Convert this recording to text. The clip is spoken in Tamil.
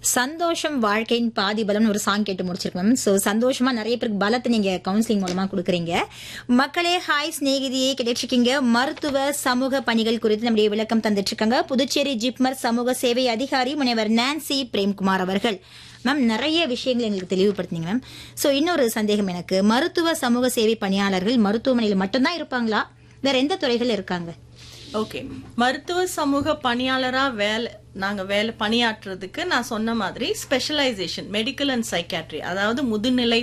சந்தோஷம் வாழ்க்கையின் பாதி பலம்னு ஒரு சாங் கேட்டு முடிச்சிருக்கோம் மேம் ஸோ சந்தோஷமா நிறைய பேருக்கு பலத்தை நீங்க கவுன்சிலிங் மூலமா கொடுக்குறீங்க மக்களே ஹாய் சிநேகிதியே கிடைச்சிருக்கீங்க மருத்துவ சமூக பணிகள் குறித்து நம்முடைய விளக்கம் தந்துட்டு இருக்காங்க புதுச்சேரி ஜிப்மர் சமூக சேவை அதிகாரி முனைவர் நான்சி பிரேம்குமார் அவர்கள் மேம் நிறைய விஷயங்கள் எங்களுக்கு தெளிவுபடுத்தினீங்க மேம் ஸோ இன்னொரு சந்தேகம் எனக்கு மருத்துவ சமூக சேவை பணியாளர்கள் மருத்துவமனையில் மட்டும்தான் இருப்பாங்களா வேற எந்த துறைகள் இருக்காங்க ஓகே மருத்துவ சமூக பணியாளரா வேலை நாங்க வேலை பணியாற்றுறதுக்கு நான் சொன்ன மாதிரி ஸ்பெஷலைசேஷன் மெடிக்கல் அண்ட் சைக்காட்ரி அதாவது முதுநிலை